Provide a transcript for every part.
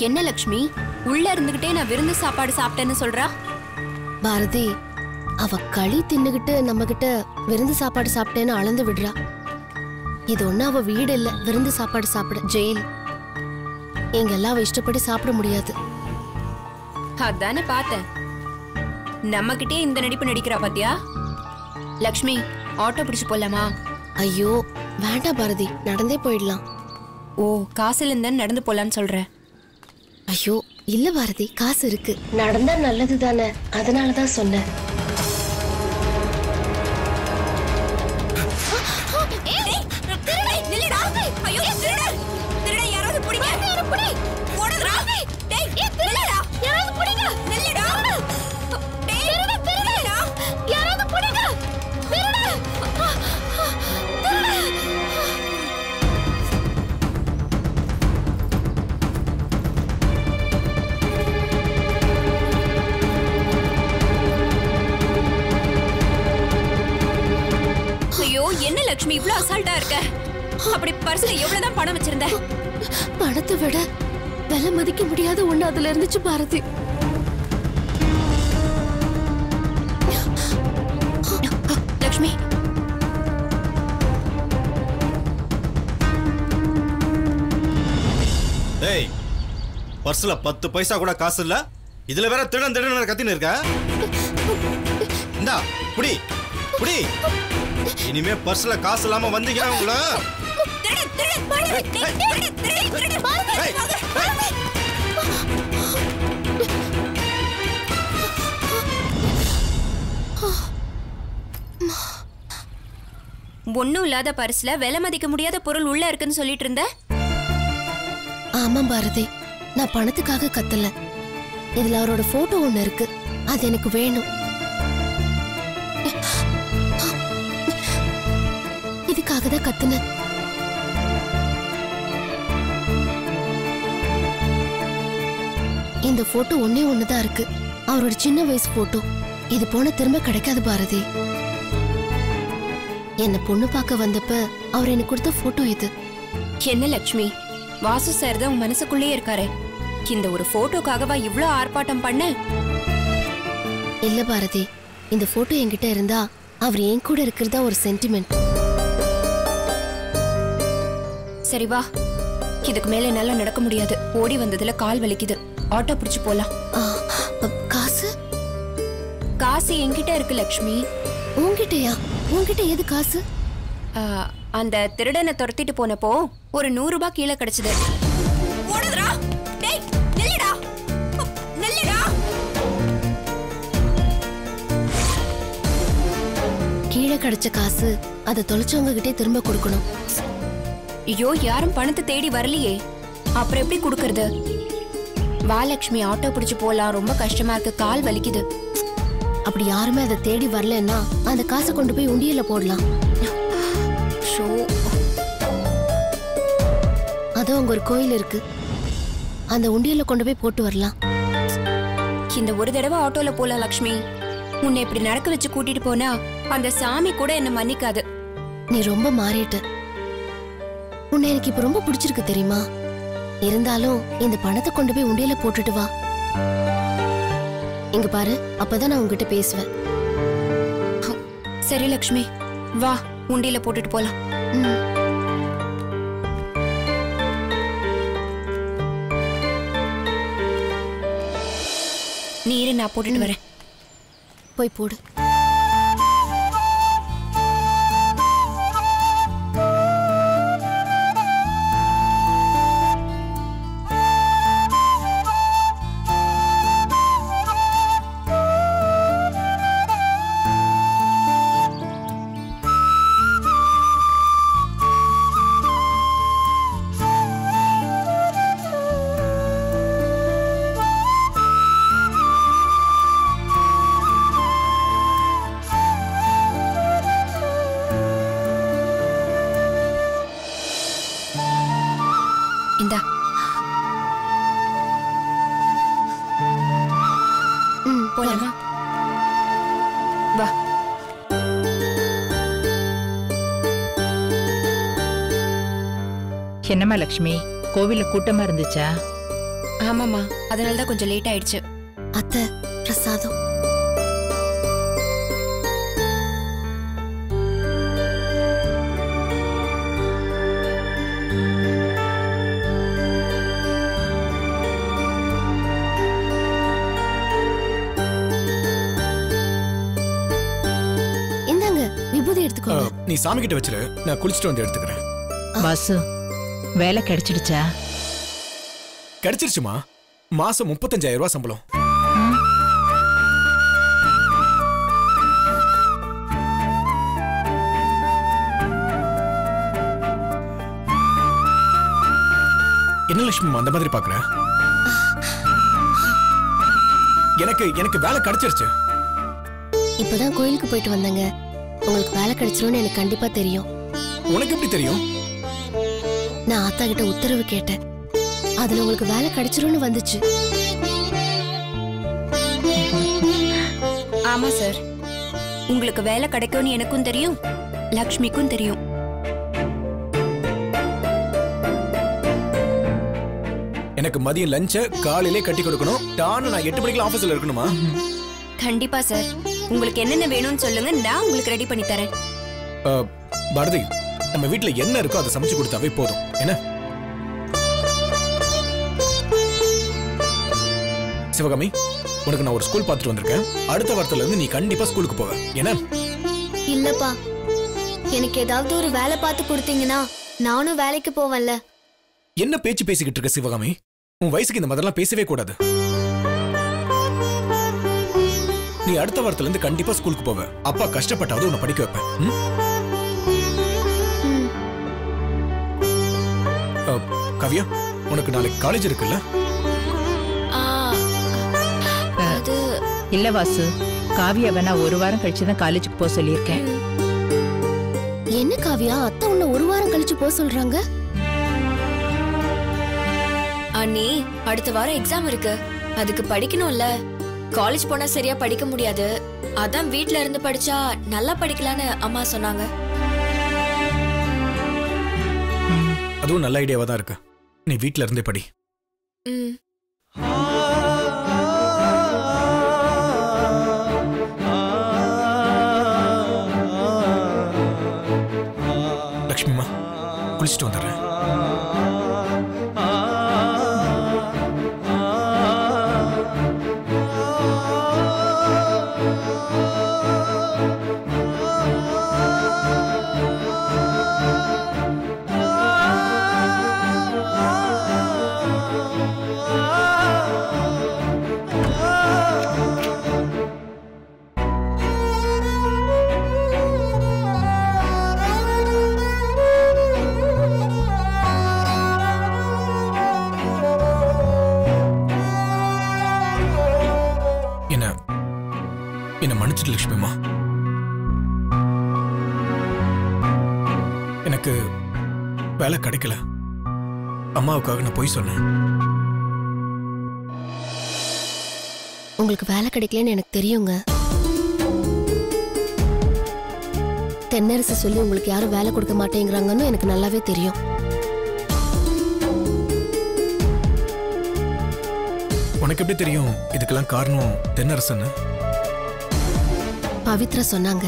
என்ன லக்ஷ்மி உள்ள இருந்துகிட்டே நான் விருந்து சாப்பாடு சாப்பிட்டேன்னு சொல்றா பாரதி அவ களி தின்னுகிட்டு நம்ம கிட்ட விருந்து சாப்பாடு சாப்பிட்டேன்னு அளந்து விடுறா இது ஒண்ணு அவ வீடு இல்ல விருந்து சாப்பாடு சாப்பிட ஜெயில் எங்கெல்லாம் அவ இஷ்டப்படி சாப்பிட முடியாது அதானே பார்த்தேன் நம்மகிட்டே இந்த நடிப்பு நடிக்கிறா பாத்தியா லக்ஷ்மி ஆட்டோ பிடிச்சு போலாமா ஐயோ வேண்டாம் பாரதி நடந்தே போயிடலாம் ஓ காசுல இருந்தா நடந்து போலான்னு சொல்ற ஐயோ இல்ல பாரதி காசு இருக்கு நடந்தா நல்லது தானே அதனாலதான் சொன்னேன் ஐயோ என்ன லக்ஷ்மி இவ்ளோ அசால்ட்டா இருக்க அப்படி பர்ஸ்ல எவ்வளவுதான் பணம் வச்சிருந்த பணத்தை விட விலை மதிக்க முடியாத ஒண்ணு அதுல இருந்துச்சு பாரதி லக்ஷ்மி டேய் பர்ஸ்ல பத்து பைசா கூட காசு இல்ல இதுல வேற திருடன் திருடன் கத்தின்னு இருக்க இந்தா புடி புடி இனிமே பர்ஸ்ல காசு இல்லாம வந்தீங்கன்னா உங்கள ஏய், ஏய். ஒண்ணும் இல்லாத பர்ஸ்ல விலை மதிக்க முடியாத பொருள் உள்ள இருக்குன்னு சொல்லிட்டு இருந்த ஆமா பாரதி நான் பணத்துக்காக கத்தல இதுல அவரோட போட்டோ ஒண்ணு இருக்கு அது எனக்கு வேணும் இதுக்காக தான் கத்துனேன் இந்த போட்டோ ஒண்ணே ஒண்ணுதான் இருக்கு அவரோட சின்ன வயசு போட்டோ இது போன திரும்ப கிடைக்காது பாரதி என்ன பொண்ணு பார்க்க வந்தப்ப அவர் எனக்கு கொடுத்த போட்டோ இது என்ன லக்ஷ்மி வாசு சார் தான் உன் மனசுக்குள்ளேயே இருக்காரு இந்த ஒரு போட்டோக்காகவா இவ்ளோ ஆர்ப்பாட்டம் பண்ண இல்ல பாரதி இந்த போட்டோ என்கிட்ட இருந்தா அவர் என் கூட இருக்கிறதா ஒரு சென்டிமெண்ட் சரி வா இதுக்கு மேல என்னால நடக்க முடியாது ஓடி வந்ததுல கால் வலிக்குது ஆட்டோ பிடிச்சு போலாம் காசு காசு என்கிட்ட இருக்கு லக்ஷ்மி உன்கிட்டயா உன்கிட்ட எது காசு ஆ, அந்த திருடனை துரத்திட்டு போனப்போ ஒரு நூறு ரூபாய் கீழே கிடைச்சது ஓடுதுடா டேய் நில்லுடா நில்லுடா கீழே கிடைச்ச காசு அதை தொலைச்சவங்க கிட்டே திரும்ப கொடுக்கணும் ஐயோ யாரும் பணத்தை தேடி வரலையே அப்புறம் எப்படி கொடுக்கறது வா லக்ஷ்மி ஆட்டோ பிடிச்சு போலாம் ரொம்ப கஷ்டமா இருக்கு கால் வலிக்குது அப்படி யாருமே அதை தேடி வரலன்னா அந்த காசை கொண்டு போய் உண்டியல போடலாம் ஷோ அதோ அங்க ஒரு கோயில் இருக்கு அந்த உண்டியல கொண்டு போய் போட்டு வரலாம் இந்த ஒரு தடவை ஆட்டோல போலாம் லக்ஷ்மி உன்னை இப்படி நடக்க வச்சு கூட்டிட்டு போனா அந்த சாமி கூட என்ன மன்னிக்காது நீ ரொம்ப மாறிட்ட உன்னை எனக்கு இப்ப ரொம்ப பிடிச்சிருக்கு தெரியுமா இருந்தாலும் இந்த பணத்தை கொண்டு போய் உண்டியல போட்டுட்டு வா இங்க பாரு அப்பதான் நான் உன்கிட்ட பேசுவேன் சரி லக்ஷ்மி வா உண்டியில போட்டுட்டு போலாம் ம். நீ இரு நான் போட்டுட்டு வரேன் போய் போடு இந்தா ம், போலாமா வா என்னம்மா லக்ஷ்மி கோவில்ல கூட்டமா இருந்துச்சா ஆமாம்மா அதனால தான் கொஞ்சம் லேட் ஆயிடுச்சு அத்தை பிரசாதம் இந்தாங்க விபூதி ஆ, எடுத்துக்கோங்க நீ சாமி கிட்ட வச்சிரு நான் குளிச்சுட்டு வந்து எடுத்துக்கிறேன் வாசு வேலை கிடைச்சிடுச்சா கிடைச்சிருச்சுமா மாசம் முப்பத்தஞ்சாயிரம் ரூபாய் சம்பளம் என்ன லட்சுமி அந்த மாதிரி பாக்குற எனக்கு எனக்கு வேலை கிடைச்சிருச்சு இப்பதான் கோயிலுக்கு போயிட்டு வந்தேங்க உங்களுக்கு வேலை கிடைச்சிரும்னு எனக்கு கண்டிப்பா தெரியும் உனக்கு எப்படி தெரியும் நான் ஆத்தா கிட்ட உத்தரவு கேட்டேன் அதுல உங்களுக்கு வேலை கிடைச்சிரும்னு வந்துச்சு ஆமா சார் உங்களுக்கு வேலை கிடைக்கும்னு எனக்கும் தெரியும் லக்ஷ்மிக்கும் தெரியும் எனக்கு மதியம் லஞ்ச காலையிலே கட்டி கொடுக்கணும் டான்னு நான் எட்டு மணிக்கு ஆபீஸ்ல இருக்கணுமா கண்டிப்பா சார் உங்களுக்கு என்னென்ன வேணும்னு சொல்லுங்க நான் உங்களுக்கு ரெடி பண்ணி தரேன் ஆ, பாரதி நம்ம வீட்ல என்ன இருக்கோ அதை சமைச்சு கொடுத்தாவே போதும் என்ன சிவகாமி உனக்கு நான் ஒரு ஸ்கூல் பார்த்துட்டு வந்திருக்கேன் அடுத்த வாரத்துல இருந்து நீ கண்டிப்பா ஸ்கூலுக்கு போவ என்ன இல்லப்பா எனக்கு ஏதாவது ஒரு வேலை பார்த்து கொடுத்தீங்கன்னா நானும் வேலைக்கு போவேன்ல என்ன பேச்சு பேசிக்கிட்டு இருக்க சிவகாமி உன் வயசுக்கு இந்த மாதிரிலாம் பேசவே கூடாது நீ அடுத்த வாரத்துல இருந்து கண்டிப்பா ஸ்கூலுக்கு போவ அப்பா கஷ்டப்பட்டாவது உன்னை படிக்க வைப்பேன் ம்? ஆ, கவ்யா உனக்கு நாளைக்கு காலேஜ் இருக்குல்ல அது இல்ல வாசு காவியா வேணா ஒரு வாரம் கழிச்சு தான் காலேஜுக்கு போக சொல்லியிருக்கேன் என்ன காவியா அத்தை உன்னை ஒரு வாரம் கழிச்சு போக சொல்றாங்க அண்ணி அடுத்த வாரம் எக்ஸாம் இருக்கு அதுக்கு படிக்கணும்ல காலேஜ் போனா சரியா படிக்க முடியாது அதான் வீட்ல இருந்து படிச்சா நல்லா படிக்கலான்னு அம்மா சொன்னாங்க அதுவும் நல்ல ஐடியாவா தான் இருக்கு நீ வீட்ல இருந்தே படி ம் லக்ஷ்மிமா குளிச்சுட்டு வந்துடுறேன் என்ன என்ன மன்னிச்சிட்டு லக்ஷ்மிமா எனக்கு வேலை கிடைக்கல அம்மாவுக்காக நான் போய் சொன்னேன் உங்களுக்கு வேலை கிடைக்கலன்னு எனக்கு தெரியுங்க தென்னரசு சொல்லி உங்களுக்கு யாரும் வேலை கொடுக்க மாட்டேங்கிறாங்கன்னு எனக்கு நல்லாவே தெரியும் உனக்கு எப்படி தெரியும் இதுக்கெல்லாம் காரணம் தென்னரசன்னு பவித்ரா சொன்னாங்க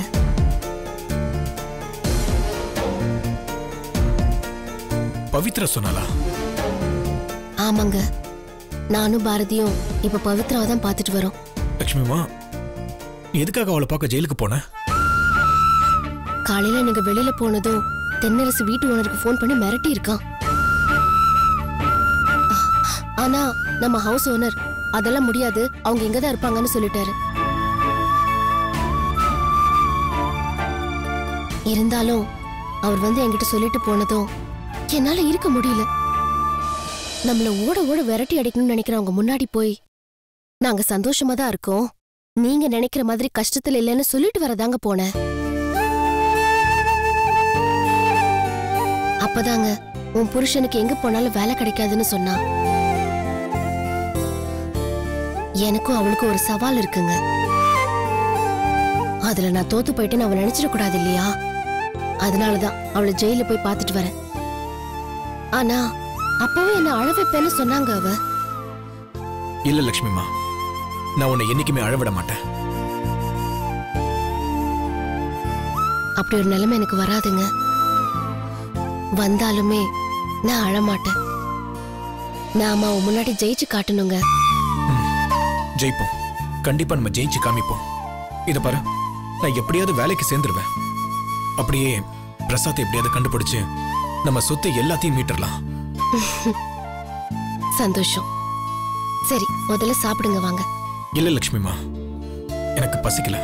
பவித்ரா சொன்னாலா ஆமாங்க நானும் பாரதியும் இப்ப பவித்ராவை தான் பார்த்துட்டு வரோம் லக்ஷ்மிமா நீ எதுக்காக அவளை பார்க்க ஜெயிலுக்கு போன காலையில நீங்க வெளியில போனதும் தென்னரசு வீட்டு ஓனருக்கு ஃபோன் பண்ணி மிரட்டி இருக்கான் ஆனா நம்ம ஹவுஸ் ஓனர் அதெல்லாம் முடியாது அவங்க இங்க தான் இருப்பாங்கன்னு சொல்லிட்டாரு இருந்தாலும் அவர் வந்து என்கிட்ட சொல்லிட்டு போனதும் என்னால இருக்க முடியல நம்மள ஓட ஓட விரட்டி அடிக்கணும்னு நினைக்கிறவங்க முன்னாடி போய் நாங்க சந்தோஷமா தான் இருக்கோம் நீங்க நினைக்கிற மாதிரி கஷ்டத்துல இல்லைன்னு சொல்லிட்டு வரதாங்க போனேன் அப்பதாங்க உன் புருஷனுக்கு எங்க போனாலும் வேலை கிடைக்காதுன்னு சொன்னா எனக்கும் அவளுக்கும் ஒரு சவால் இருக்குங்க அதுல நான் தோத்து போயிட்டேன்னு அவ நினைச்சிடக்கூடாது இல்லையா அதனாலதான் அவளை ஜெயில போய் பார்த்துட்டு வரேன் ஆனா அப்பவே என்ன அழ வைப்பேன்னு சொன்னாங்க அவ இல்ல லக்ஷ்மிமா நான் உன்னை என்னைக்குமே அழவிட மாட்டேன் அப்படி ஒரு நிலைமை எனக்கு வராதுங்க வந்தாலுமே நான் அழமாட்டேன் நாம அவன் முன்னாடி ஜெயிச்சு காட்டணுங்க ஜெயிப்போம் கண்டிப்பா நம்ம ஜெயிச்சு காமிப்போம் இத பாரு நான் எப்படியாவது வேலைக்கு சேர்ந்துருவேன் அப்படியே பிரசாத்தை எப்படியாவது கண்டுபிடிச்சு நம்ம சொத்தை எல்லாத்தையும் மீட்டரலாம் சந்தோஷம் சரி முதல்ல சாப்பிடுங்க வாங்க இல்ல லக்ஷ்மிமா எனக்கு பசிக்கல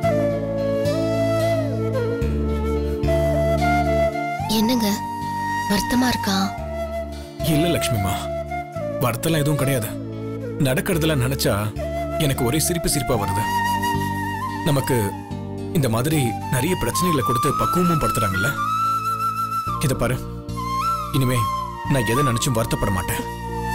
என்னங்க வருத்தமா இருக்கா இல்ல லக்ஷ்மிமா வருத்தம்லாம் எதுவும் கிடையாது நடக்கிறதெல்லாம் நினைச்சா எனக்கு ஒரே சிரிப்பு சிரிப்பா வருது நமக்கு இந்த மாதிரி நிறைய பிரச்சனைகளை கொடுத்து பக்குவமும் படுத்துறாங்கல்ல இத பாரு இனிமே நான் எதை நினைச்சும் வருத்தப்பட மாட்டேன்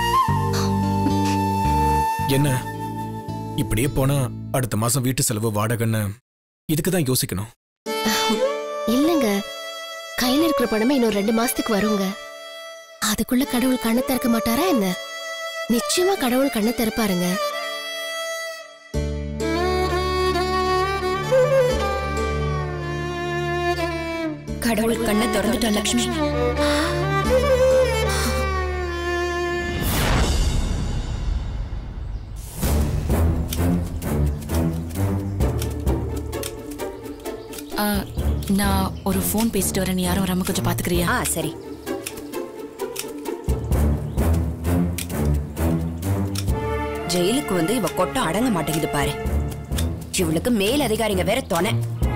என்ன இப்படியே போனா அடுத்த மாசம் வீட்டு செலவு வாடகைன்னு இதுக்கு தான் யோசிக்கணும் இல்லங்க கையில இருக்கிற பணமே இன்னும் ரெண்டு மாசத்துக்கு வருங்க அதுக்குள்ள கடவுள் கண்ணை திறக்க மாட்டாரா என்ன நிச்சயமா கடவுள் கண்ணை திறப்பாருங்க கடவுள் கண்ணை திறந்துட்டா லக்ஷ்மி ஆ, நான் ஒரு ஃபோன் பேசிட்டு வரேன் நீ யாரும் வராம கொஞ்சம் பாத்துக்கிறியா ஆ சரி ஜெயிலுக்கு வந்து இவ கொட்டம் அடங்க மாட்டேங்குது பாரு இவளுக்கு மேல் அதிகாரிங்க வேற தொணை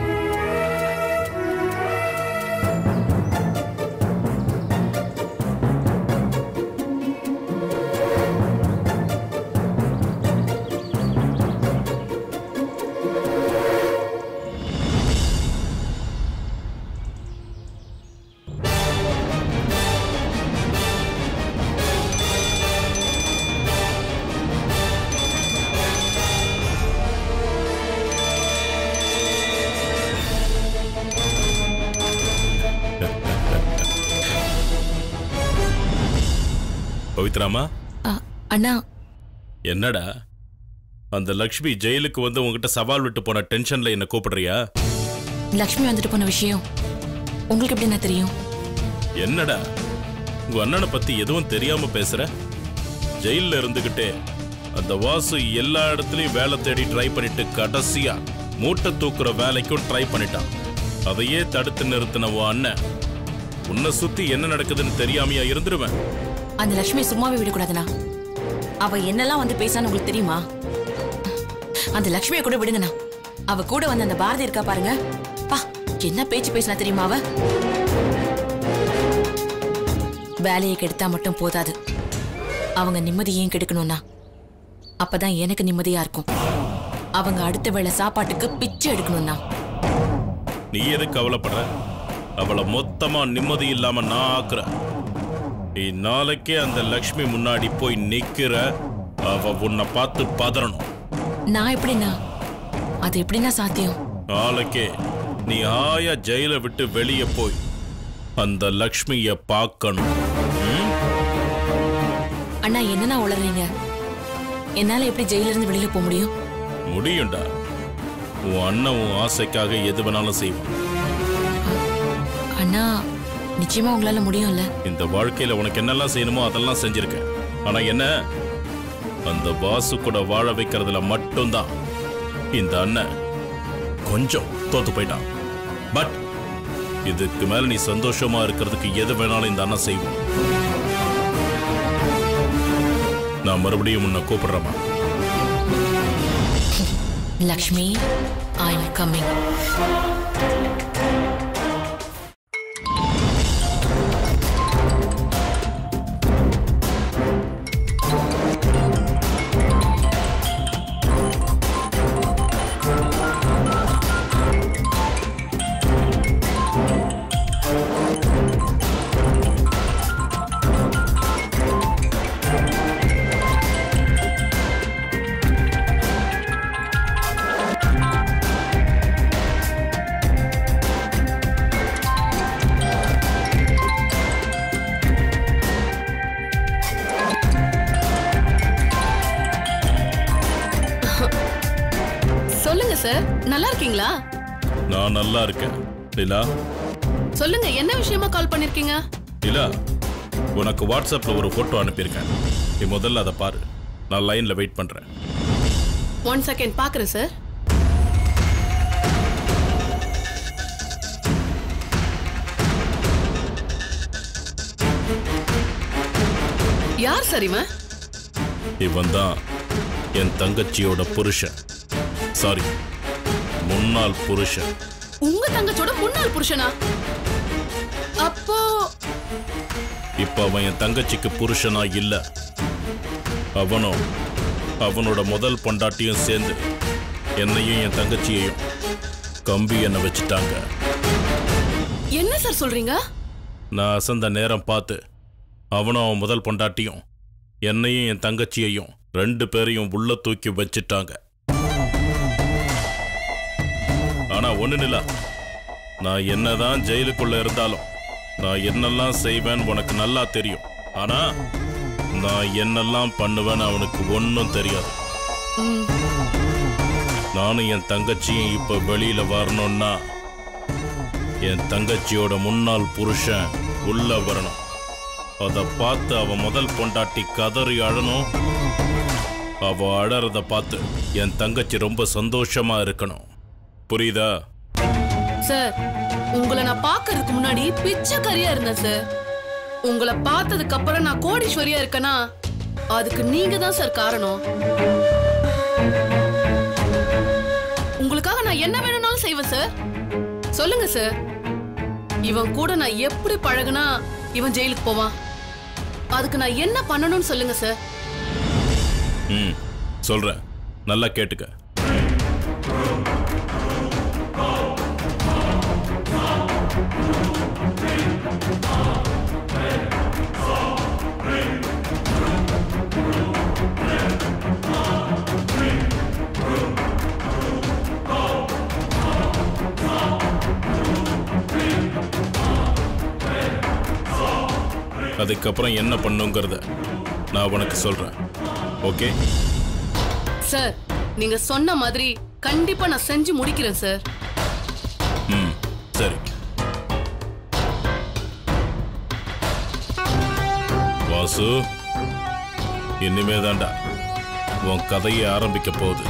பவித்ராமா ஆ, அண்ணா என்னடா அந்த லக்ஷ்மி ஜெயிலுக்கு வந்து உங்ககிட்ட சவால் விட்டு போன டென்ஷன்ல என்ன கூப்பிடுறியா லக்ஷ்மி வந்துட்டு போன விஷயம் உங்களுக்கு எப்படி என்ன தெரியும் என்னடா உங்க அண்ணனை பத்தி எதுவும் தெரியாம பேசுற ஜெயில்ல இருந்துகிட்டே அந்த வாசு எல்லா இடத்துலயும் வேலை தேடி ட்ரை பண்ணிட்டு கடைசியா மூட்டை தூக்குற வேலைக்கும் ட்ரை பண்ணிட்டான் அதையே தடுத்து நிறுத்தின உன் அண்ணன் உன்னை சுத்தி என்ன நடக்குதுன்னு தெரியாமையா இருந்துருவேன் அந்த லக்ஷ்மி சும்மாவே விடக்கூடாதுண்ணா அவ என்னெல்லாம் வந்து பேசான்னு உங்களுக்கு தெரியுமா அந்த லக்ஷ்மியை கூட விடுங்கண்ணா அவ கூட வந்து அந்த பாரதி இருக்கா பாருங்க பா என்ன பேச்சு பேசினா தெரியுமா அவ வேலையை கெடுத்தா மட்டும் போதாது அவங்க நிம்மதியையும் கெடுக்கணும்னா அப்பதான் எனக்கு நிம்மதியா இருக்கும் அவங்க அடுத்த வேளை சாப்பாட்டுக்கு பிச்சை எடுக்கணும்னா நீ எதுக்கு கவலைப்படுற அவளை மொத்தமா நிம்மதி இல்லாம நான் ஆக்குறேன் நீ நாளைக்கே அந்த லக்ஷ்மி முன்னாடி போய் நிக்கிற அவ உன்னை பார்த்து பதறணும் நான் எப்படிண்ணா அது எப்படிண்ணா சாத்தியம் நாளைக்கே நீ ஆயா ஜெயில விட்டு வெளியே போய் அந்த லக்ஷ்மிய பார்க்கணும் ம்? அண்ணா என்னண்ணா உளறீங்க என்னால எப்படி ஜெயில இருந்து வெளியில போக முடியும் முடியும்டா உன் அண்ணன் உன் ஆசைக்காக எது வேணாலும் செய்வான் அண்ணா நிச்சயமா உங்களால முடியும்ல இந்த வாழ்க்கையில உனக்கு என்னெல்லாம் செய்யணுமோ அதெல்லாம் செஞ்சிருக்க ஆனா என்ன அந்த வாசு கூட வாழ வைக்கிறதுல மட்டும்தான் இந்த அண்ணன் கொஞ்சம் தோத்து போயிட்டான் பட் இதுக்கு மேல நீ சந்தோஷமா இருக்கிறதுக்கு எது வேணாலும் இந்த அண்ணன் செய்வோம் நான் மறுபடியும் உன்னை கூப்பிடுறேமா Lakshmi I am coming sir நல்லா இருக்கீங்களா நான் நல்லா இருக்கேன் லீலா சொல்லுங்க என்ன விஷயமா கால் பண்ணிருக்கீங்க லீலா உனக்கு வாட்ஸ்அப்ல ஒரு போட்டோ அனுப்பியிருக்கேன் நீ முதல்ல அதை பாரு நான் லைன்ல வெயிட் பண்றேன் ஒன் செகண்ட் பாக்குறேன் சார் யார் சார் இவன் இவன் தான் என் தங்கச்சியோட புருஷன் சாரி முன்னாள் புருஷன் உங்க தங்கச்சோட முன்னாள் புருஷனா அப்போ இப்ப அவன் என் தங்கச்சிக்கு புருஷனா இல்ல அவனும் அவனோட முதல் பொண்டாட்டியும் சேர்ந்து என்னையும் என் தங்கச்சியையும் கம்பி என்ன வச்சுட்டாங்க என்ன சார் சொல்றீங்க நான் அசந்த நேரம் பார்த்து அவனும் அவன் முதல் பொண்டாட்டியும் என்னையும் என் தங்கச்சியையும் ரெண்டு பேரையும் உள்ள தூக்கி வச்சிட்டாங்க ஆனா ஒண்ணு நில நான் என்னதான் ஜெயிலுக்குள்ள இருந்தாலும் நான் என்னெல்லாம் செய்வேன் உனக்கு நல்லா தெரியும் ஆனா நான் என்னெல்லாம் பண்ணுவேன்னு அவனுக்கு ஒன்றும் தெரியாது நானும் என் தங்கச்சியும் இப்ப வெளியில வரணும்னா என் தங்கச்சியோட முன்னாள் புருஷன் உள்ள வரணும் அத பார்த்து அவ முதல் பொண்டாட்டி கதறி அழணும் அவ அழறத பார்த்து என் தங்கச்சி ரொம்ப சந்தோஷமா இருக்கணும் புரியுதா சார் உங்களை நான் பார்க்கறதுக்கு முன்னாடி பிச்சைக்காரியா இருந்தேன் சார் உங்களை பார்த்ததுக்கு அப்புறம் நான் கோடீஸ்வரியா இருக்கேனா அதுக்கு நீங்க தான் சார் காரணம் உங்களுக்காக நான் என்ன வேணும்னாலும் செய்வேன் சார் சொல்லுங்க சார் இவன் கூட நான் எப்படி பழகுனா இவன் ஜெயிலுக்கு போவான் அதுக்கு நான் என்ன பண்ணணும்னு சொல்லுங்க சார் ம் சொல்றேன் நல்லா கேட்டுக்க அதுக்கப்புறம் என்ன பண்ணுங்கிறத நான் உனக்கு சொல்றேன் ஓகே சார் நீங்க சொன்ன மாதிரி கண்டிப்பா நான் செஞ்சு முடிக்கிறேன் சார் ம் சரி வாசு இனிமே தாண்டா உன் கதையை ஆரம்பிக்க போகுது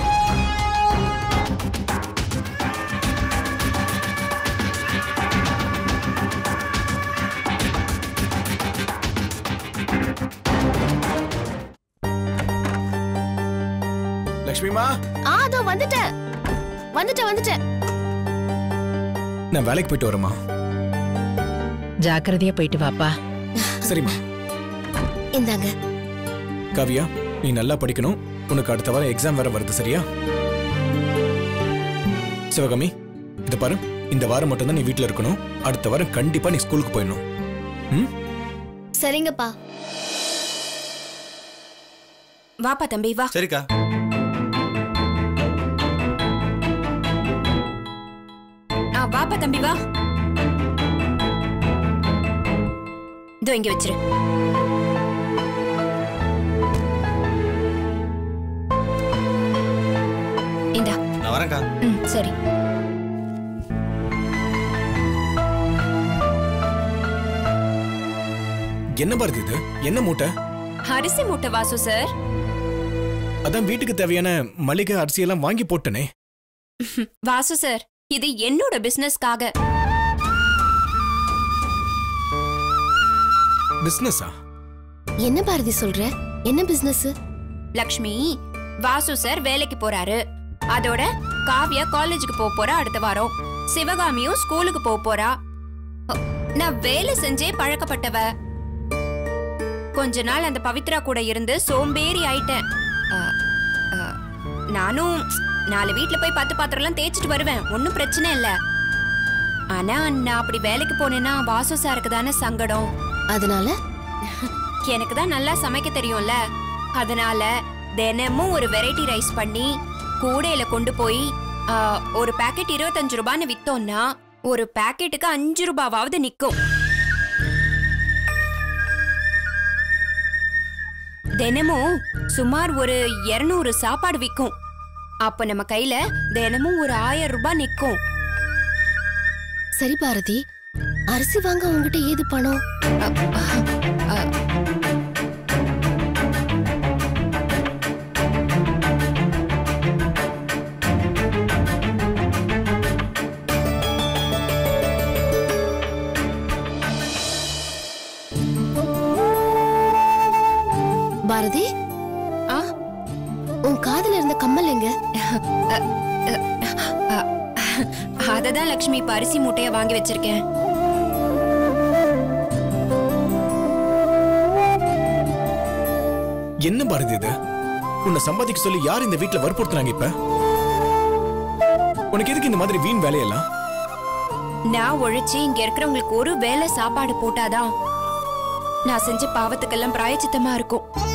லக்ஷ்மிமா ஆ அதோ வந்துட்டேன் வந்துட்டேன் வந்துட்டேன் நான் வேலைக்கு போயிட்டு வரேம்மா ஜாக்கிரதையா போயிட்டு வாப்பா சரிம்மா இந்தாங்க காவியா நீ நல்லா படிக்கணும் உனக்கு அடுத்த வாரம் எக்ஸாம் வேற வருது சரியா சிவகாமி இத பாரு இந்த வாரம் மட்டும்தான் நீ வீட்ல இருக்கணும் அடுத்த வாரம் கண்டிப்பா நீ ஸ்கூலுக்கு போயிடணும் ம் சரிங்கப்பா வாப்பா தம்பி வா சரிக்கா ஆ, வாப்பா தம்பி வா இதோ இங்க வச்சிரு இந்தா நான் வரேன்க்கா ம் சரி என்ன பாரதி இது என்ன மூட்டை அரிசி மூட்டை வாசு சார் அதான் வீட்டுக்கு தேவையான மளிகை அரிசி எல்லாம் வாங்கி போட்டனே வாசு சார் இது என்னோட பிசினஸ்க்காக பிசினஸா என்ன பாரதி சொல்ற என்ன பிசினஸ் லக்ஷ்மி வாசு சார் வேலைக்கு போறாரு அதோட காவ்யா காலேஜுக்கு போக போறா அடுத்த வாரம் சிவகாமியும் ஸ்கூலுக்கு போக போறா அ, நான் வேலை செஞ்சே பழக்கப்பட்டவ கொஞ்ச நாள் அந்த பவித்ரா கூட இருந்து சோம்பேறி ஆயிட்டேன் அ, அ, நானும் நாலு வீட்ல போய் பத்து பாத்திரம்லாம் தேய்ச்சிட்டு வருவேன் ஒன்றும் பிரச்சனை இல்லை ஆனா நான் அப்படி வேலைக்கு போனேன்னா வாசு சாருக்கு தானே சங்கடம் அதனால எனக்கு தான் நல்லா சமைக்க தெரியும்ல அதனால தினமும் ஒரு வெரைட்டி ரைஸ் பண்ணி கூடையில கொண்டு போய் ஆ, ஒரு பாக்கெட் இருபத்தஞ்சு ரூபான்னு வித்தோம்னா ஒரு பாக்கெட்டுக்கு அஞ்சு ரூபாவாவது நிக்கும் தினமும் சுமார் ஒரு இருநூறு சாப்பாடு விற்கும் அப்ப நம்ம கையில தினமும் ஒரு ஆயிரம் ரூபாய் நிக்கும் சரி பாரதி அரிசி வாங்க உங்ககிட்ட ஏது பணம் பாரதி ஆ? உன் காதுல இருந்த கம்மல் எங்க அததான் லக்ஷ்மி இப்ப அரிசி மூட்டைய வாங்கி வச்சிருக்கேன் என்ன பாரதி இது உன்னை சம்பாதிக்க சொல்லி யார் இந்த வீட்ல வற்புறுத்துனாங்க இப்ப உனக்கு எதுக்கு இந்த மாதிரி வீண் வேலையெல்லாம் நான் உழைச்சு இங்க இருக்கிறவங்களுக்கு ஒரு வேளை சாப்பாடு போட்டாதான் நான் செஞ்ச பாவத்துக்கெல்லாம் பிராயச்சித்தமா இருக்கும்